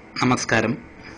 നമസ്കാരം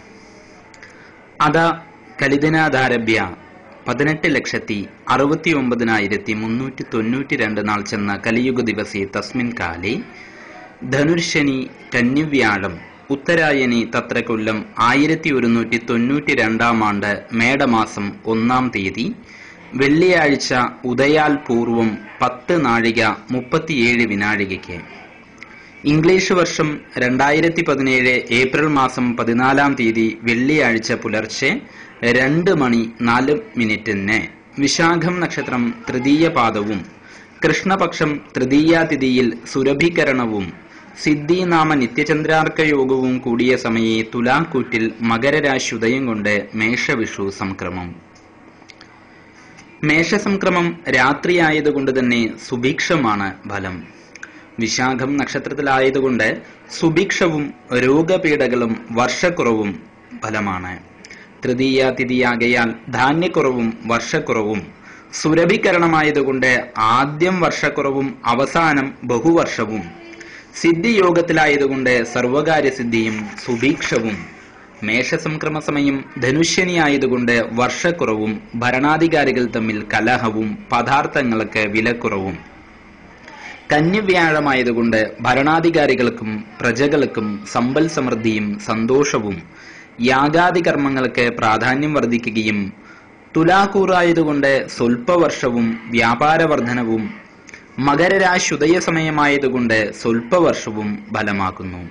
അത കലിതനാധാരഭ്യ പതിനെട്ട് ലക്ഷത്തി അറുപത്തി ഒമ്പതിനായിരത്തി മുന്നൂറ്റി തൊണ്ണൂറ്റി രണ്ട് നാൾ ചെന്ന കലിയുഗ ദിവസി തസ്മിൻ കാലേ ധനുർശനി കന്യവ്യാഴം ഉത്തരായനി തത്ര കൊല്ലം ആയിരത്തി ഒരുന്നൂറ്റി തൊണ്ണൂറ്റി രണ്ടാം ആണ്ട് മേടമാസം ഒന്നാം തീയതി വെള്ളിയാഴ്ച ഉദയാൽ പൂർവം പത്ത് നാഴിക മുപ്പത്തിയേഴ് വിനാഴികയ്ക്ക് ഇംഗ്ലീഷ് വർഷം രണ്ടായിരത്തി പതിനേഴ് ഏപ്രിൽ മാസം പതിനാലാം തീയതി വെള്ളിയാഴ്ച പുലർച്ചെ രണ്ട് മണി നാല് മിനിറ്റിന് വിശാഖം നക്ഷത്രം തൃതീയ പാദവും കൃഷ്ണപക്ഷം തൃതീയ തിഥിയിൽ സുരഭികരണവും സിദ്ധിനാമ നിത്യചന്ദ്രാർക്ക യോഗവും കൂടിയ സമയെ തുലാക്കൂറ്റിൽ മകരരാശി ഉദയം കൊണ്ട് മേഷവിഷു സംക്രമം മേഷസംക്രമം രാത്രിയായതുകൊണ്ട് തന്നെ സുഭിക്ഷമാണ് ഫലം വിശാഖം നക്ഷത്രത്തിലായതുകൊണ്ട് സുഭിക്ഷവും രോഗപീഠകളും വർഷക്കുറവും ഫലമാണ് തൃതീയ തിഥിയാകയാൽ ധാന്യക്കുറവും വർഷക്കുറവും സുരഭികരണമായതുകൊണ്ട് ആദ്യം വർഷക്കുറവും അവസാനം ബഹുവർഷവും സിദ്ധിയോഗത്തിലായതുകൊണ്ട് സർവകാര്യസിദ്ധിയും സുഭീക്ഷവും മേഷസംക്രമ സമയം ധനുഷ്യനിയായതുകൊണ്ട് വർഷക്കുറവും ഭരണാധികാരികൾ തമ്മിൽ കലഹവും പദാർത്ഥങ്ങൾക്ക് വിലക്കുറവും കന്യവ്യാഴമായതുകൊണ്ട് ഭരണാധികാരികൾക്കും പ്രജകൾക്കും സമ്പൽ സമൃദ്ധിയും സന്തോഷവും യാഗാദി കർമ്മങ്ങൾക്ക് പ്രാധാന്യം വർദ്ധിക്കുകയും തുലാക്കൂറായതുകൊണ്ട് സ്വൽപ്പവർഷവും വ്യാപാരവർദ്ധനവും മകരരാശി ഉദയ സമയമായതുകൊണ്ട് സ്വൽപ്പവർഷവും ഫലമാക്കുന്നു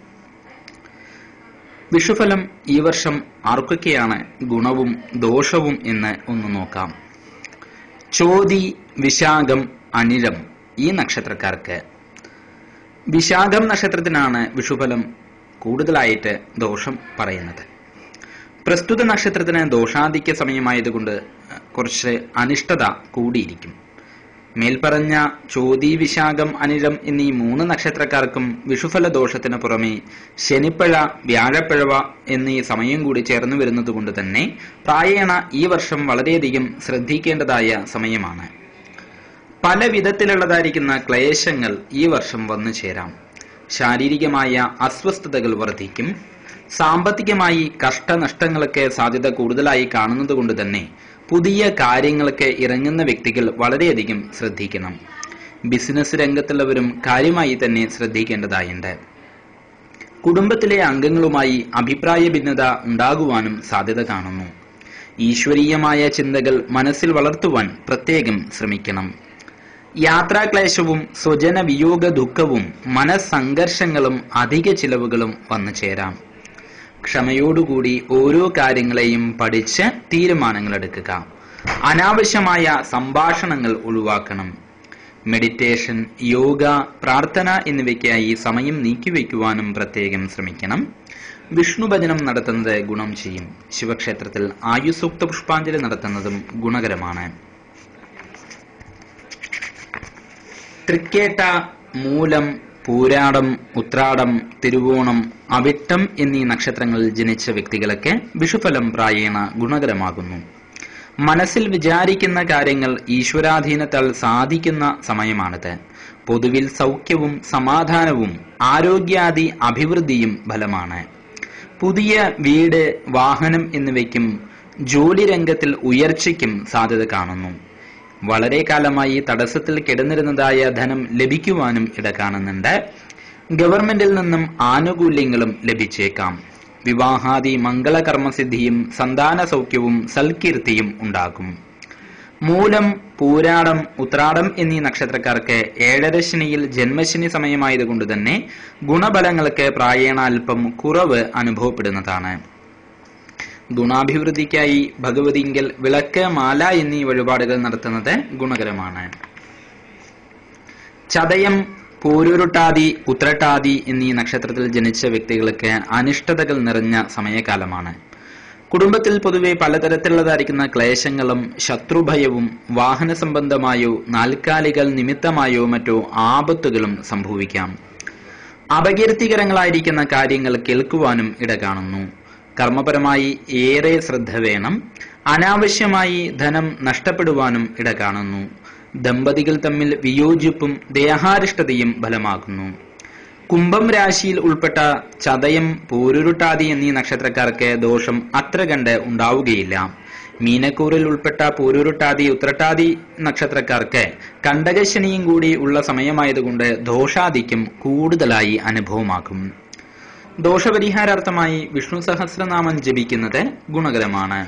വിഷുഫലം ഈ വർഷം ആർക്കൊക്കെയാണ് ഗുണവും ദോഷവും എന്ന് ഒന്ന് നോക്കാം ചോതി വിശാഖം അനിഴം ഈ നക്ഷത്രക്കാർക്ക് വിശാഖം നക്ഷത്രത്തിനാണ് വിഷുഫലം കൂടുതലായിട്ട് ദോഷം പറയുന്നത് പ്രസ്തുത നക്ഷത്രത്തിന് ദോഷാധിക്യ സമയമായതുകൊണ്ട് കുറച്ച് അനിഷ്ടത കൂടിയിരിക്കും മേൽപ്പറഞ്ഞ ചോതി വിശാഖം അനിഴം എന്നീ മൂന്ന് നക്ഷത്രക്കാർക്കും വിഷുഫല ദോഷത്തിന് പുറമെ ശനിപ്പഴ വ്യാഴപ്പിഴവ എന്നീ സമയം കൂടി ചേർന്നു വരുന്നതുകൊണ്ട് തന്നെ പ്രായേണ ഈ വർഷം വളരെയധികം ശ്രദ്ധിക്കേണ്ടതായ സമയമാണ് പല വിധത്തിലുള്ളതായിരിക്കുന്ന ക്ലേശങ്ങൾ ഈ വർഷം വന്നു ചേരാം ശാരീരികമായ അസ്വസ്ഥതകൾ വർദ്ധിക്കും സാമ്പത്തികമായി കഷ്ടനഷ്ടങ്ങൾക്ക് സാധ്യത കൂടുതലായി കാണുന്നത് കൊണ്ട് തന്നെ പുതിയ കാര്യങ്ങൾക്ക് ഇറങ്ങുന്ന വ്യക്തികൾ വളരെയധികം ശ്രദ്ധിക്കണം ബിസിനസ് രംഗത്തുള്ളവരും കാര്യമായി തന്നെ ശ്രദ്ധിക്കേണ്ടതായുണ്ട് കുടുംബത്തിലെ അംഗങ്ങളുമായി അഭിപ്രായ ഭിന്നത ഉണ്ടാകുവാനും സാധ്യത കാണുന്നു ഈശ്വരീയമായ ചിന്തകൾ മനസ്സിൽ വളർത്തുവാൻ പ്രത്യേകം ശ്രമിക്കണം യാത്രാക്ലേശവും സ്വജന വിയോഗ ദുഃഖവും മനസ്സംഘർഷങ്ങളും അധിക ചിലവുകളും വന്നു ചേരാം ക്ഷമയോടുകൂടി ഓരോ കാര്യങ്ങളെയും പഠിച്ച് തീരുമാനങ്ങൾ എടുക്കുക അനാവശ്യമായ സംഭാഷണങ്ങൾ ഒഴിവാക്കണം മെഡിറ്റേഷൻ യോഗ പ്രാർത്ഥന എന്നിവയ്ക്കായി സമയം നീക്കിവെക്കുവാനും പ്രത്യേകം ശ്രമിക്കണം വിഷ്ണു ഭജനം നടത്തുന്നത് ഗുണം ചെയ്യും ശിവക്ഷേത്രത്തിൽ ആയുസൂക്ത പുഷ്പാഞ്ജലി നടത്തുന്നതും ഗുണകരമാണ് തൃക്കേട്ട മൂലം പൂരാടം ഉത്രാടം തിരുവോണം അവിട്ടം എന്നീ നക്ഷത്രങ്ങളിൽ ജനിച്ച വ്യക്തികൾക്ക് വിഷുഫലം പ്രായേണ ഗുണകരമാകുന്നു മനസ്സിൽ വിചാരിക്കുന്ന കാര്യങ്ങൾ ഈശ്വരാധീനത്താൽ സാധിക്കുന്ന സമയമാണിത് പൊതുവിൽ സൗഖ്യവും സമാധാനവും ആരോഗ്യാദി അഭിവൃദ്ധിയും ഫലമാണ് പുതിയ വീട് വാഹനം എന്നിവയ്ക്കും ജോലി രംഗത്തിൽ ഉയർച്ചയ്ക്കും സാധ്യത കാണുന്നു വളരെ കാലമായി തടസ്സത്തിൽ കിടന്നിരുന്നതായ ധനം ലഭിക്കുവാനും ഇട കാണുന്നുണ്ട് ഗവൺമെന്റിൽ നിന്നും ആനുകൂല്യങ്ങളും ലഭിച്ചേക്കാം വിവാഹാദി മംഗളകർമ്മസിദ്ധിയും സന്താന സൗഖ്യവും സൽകീർത്തിയും ഉണ്ടാകും മൂലം പൂരാടം ഉത്രാടം എന്നീ നക്ഷത്രക്കാർക്ക് ഏഴരശനിയിൽ ജന്മശനി സമയമായതുകൊണ്ട് തന്നെ ഗുണഫലങ്ങൾക്ക് പ്രായേണ അല്പം കുറവ് അനുഭവപ്പെടുന്നതാണ് ഗുണാഭിവൃദ്ധിക്കായി ഭഗവതിങ്കൽ വിളക്ക് മാല എന്നീ വഴിപാടുകൾ നടത്തുന്നത് ഗുണകരമാണ് ചതയം പൂരുരുട്ടാതി ഉത്രട്ടാതി എന്നീ നക്ഷത്രത്തിൽ ജനിച്ച വ്യക്തികൾക്ക് അനിഷ്ടതകൾ നിറഞ്ഞ സമയകാലമാണ് കുടുംബത്തിൽ പൊതുവെ പലതരത്തിലുള്ളതായിരിക്കുന്ന ക്ലേശങ്ങളും ശത്രുഭയവും വാഹന സംബന്ധമായോ നാൽക്കാലികൾ നിമിത്തമായോ മറ്റോ ആപത്തുകളും സംഭവിക്കാം അപകീർത്തികരങ്ങളായിരിക്കുന്ന കാര്യങ്ങൾ കേൾക്കുവാനും ഇട കാണുന്നു കർമ്മപരമായി ഏറെ ശ്രദ്ധ വേണം അനാവശ്യമായി ധനം നഷ്ടപ്പെടുവാനും ഇട കാണുന്നു ദമ്പതികൾ തമ്മിൽ വിയോജിപ്പും ദേഹാരിഷ്ടതയും ഫലമാകുന്നു കുംഭം രാശിയിൽ ഉൾപ്പെട്ട ചതയം പൂരുരുട്ടാതി എന്നീ നക്ഷത്രക്കാർക്ക് ദോഷം അത്ര കണ്ട് ഉണ്ടാവുകയില്ല മീനക്കൂറിൽ ഉൾപ്പെട്ട പൂരുരുട്ടാതി ഉത്രട്ടാതി നക്ഷത്രക്കാർക്ക് കണ്ടകശനിയും കൂടി ഉള്ള സമയമായതുകൊണ്ട് ദോഷാദിക്കും കൂടുതലായി അനുഭവമാക്കും ദോഷപരിഹാരാർത്ഥമായി വിഷ്ണു സഹസ്രനാമം ജപിക്കുന്നത് ഗുണകരമാണ്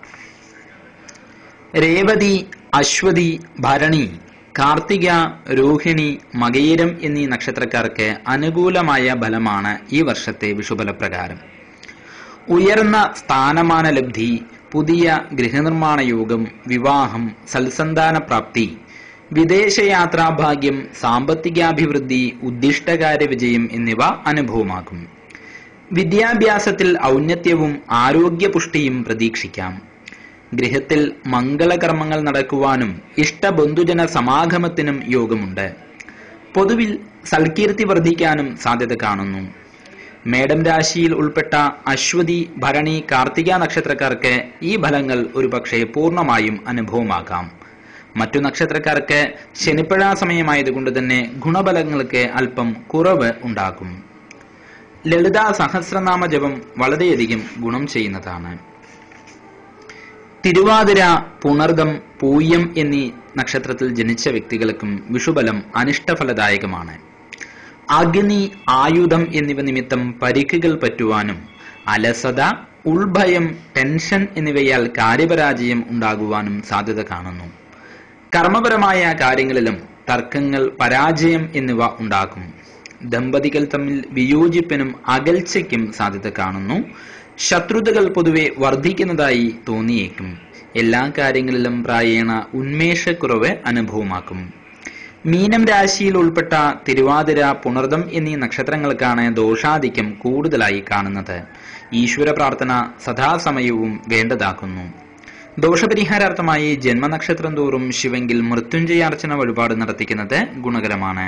രേവതി അശ്വതി ഭരണി കാർത്തിക രോഹിണി മകയിരം എന്നീ നക്ഷത്രക്കാർക്ക് അനുകൂലമായ ഫലമാണ് ഈ വർഷത്തെ വിഷുബലപ്രകാരം ഉയർന്ന സ്ഥാനമാന ലബ്ധി പുതിയ ഗൃഹനിർമ്മാണ യോഗം വിവാഹം സൽസന്താന പ്രാപ്തി വിദേശയാത്രാഭാഗ്യം സാമ്പത്തികാഭിവൃദ്ധി ഉദ്ദിഷ്ടകാര്യ വിജയം എന്നിവ അനുഭവമാകും വിദ്യാഭ്യാസത്തിൽ ഔന്നത്യവും ആരോഗ്യപുഷ്ടിയും പ്രതീക്ഷിക്കാം ഗൃഹത്തിൽ മംഗളകർമ്മങ്ങൾ നടക്കുവാനും ഇഷ്ടബന്ധുജന സമാഗമത്തിനും യോഗമുണ്ട് പൊതുവിൽ സൽകീർത്തി വർദ്ധിക്കാനും സാധ്യത കാണുന്നു മേടം രാശിയിൽ ഉൾപ്പെട്ട അശ്വതി ഭരണി കാർത്തിക നക്ഷത്രക്കാർക്ക് ഈ ഫലങ്ങൾ ഒരുപക്ഷെ പൂർണ്ണമായും അനുഭവമാക്കാം മറ്റു നക്ഷത്രക്കാർക്ക് ശനിപ്പഴ സമയമായതുകൊണ്ട് തന്നെ ഗുണഫലങ്ങൾക്ക് അല്പം കുറവ് ഉണ്ടാകും ലളിത സഹസ്രനാമ ജപം വളരെയധികം ഗുണം ചെയ്യുന്നതാണ് തിരുവാതിര പുണർദം പൂയം എന്നീ നക്ഷത്രത്തിൽ ജനിച്ച വ്യക്തികൾക്കും വിഷുബലം അനിഷ്ടഫലദായകമാണ് അഗ്നി ആയുധം എന്നിവ നിമിത്തം പരിക്കുകൾ പറ്റുവാനും അലസത ഉൾഭയം ടെൻഷൻ എന്നിവയാൽ കാര്യപരാജയം ഉണ്ടാകുവാനും സാധ്യത കാണുന്നു കർമ്മപരമായ കാര്യങ്ങളിലും തർക്കങ്ങൾ പരാജയം എന്നിവ ഉണ്ടാകും ദമ്പതികൾ തമ്മിൽ വിയോജിപ്പിനും അകൽച്ചയ്ക്കും സാധ്യത കാണുന്നു ശത്രുതകൾ പൊതുവെ വർദ്ധിക്കുന്നതായി തോന്നിയേക്കും എല്ലാ കാര്യങ്ങളിലും പ്രായേണ ഉന്മേഷക്കുറവ് അനുഭവമാക്കും മീനം രാശിയിൽ ഉൾപ്പെട്ട തിരുവാതിര പുണർദം എന്നീ നക്ഷത്രങ്ങൾക്കാണ് ദോഷാധിക്യം കൂടുതലായി കാണുന്നത് ഈശ്വര പ്രാർത്ഥന സദാസമയവും വേണ്ടതാക്കുന്നു ദോഷപരിഹാരാർത്ഥമായി ജന്മനക്ഷത്രം തോറും ശിവങ്കിൽ മൃത്യുഞ്ജയാർച്ചന വഴിപാട് നടത്തിക്കുന്നത് ഗുണകരമാണ്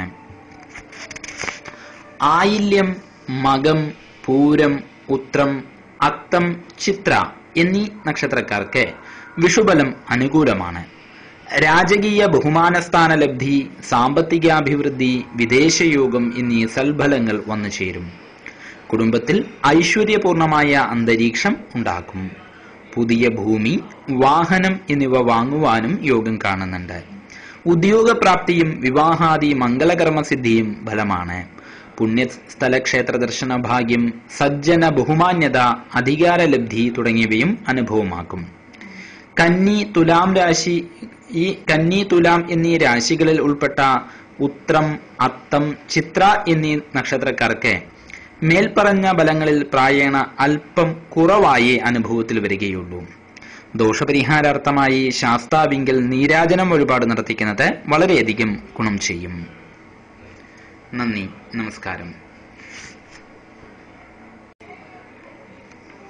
ആയില്യം മകം പൂരം ഉത്രം അത്തം ചിത്ര എന്നീ നക്ഷത്രക്കാർക്ക് വിഷുബലം അനുകൂലമാണ് രാജകീയ ബഹുമാനസ്ഥാന ലബ്ധി സാമ്പത്തികാഭിവൃദ്ധി വിദേശയോഗം എന്നീ സൽഫലങ്ങൾ വന്നു ചേരും കുടുംബത്തിൽ ഐശ്വര്യപൂർണമായ അന്തരീക്ഷം ഉണ്ടാക്കും പുതിയ ഭൂമി വാഹനം എന്നിവ വാങ്ങുവാനും യോഗം കാണുന്നുണ്ട് ഉദ്യോഗപ്രാപ്തിയും വിവാഹാദി മംഗളകർമ്മസിദ്ധിയും ഫലമാണ് പുണ്യസ്ഥല ക്ഷേത്ര ദർശന ഭാഗ്യം സജ്ജന ബഹുമാന്യത അധികാരലബ്ധി തുടങ്ങിയവയും അനുഭവമാക്കും കന്നി തുലാം രാശി ഈ കന്നി തുലാം എന്നീ രാശികളിൽ ഉൾപ്പെട്ട ഉത്രം അത്തം ചിത്ര എന്നീ നക്ഷത്രക്കാർക്ക് മേൽപ്പറഞ്ഞ ബലങ്ങളിൽ പ്രായേണ അല്പം കുറവായേ അനുഭവത്തിൽ വരികയുള്ളൂ ദോഷപരിഹാരാർത്ഥമായി ശാസ്താവിങ്കിൽ നീരാജനം വഴിപാട് നടത്തിക്കുന്നത് വളരെയധികം ഗുണം ചെയ്യും നന്ദി നമസ്കാരം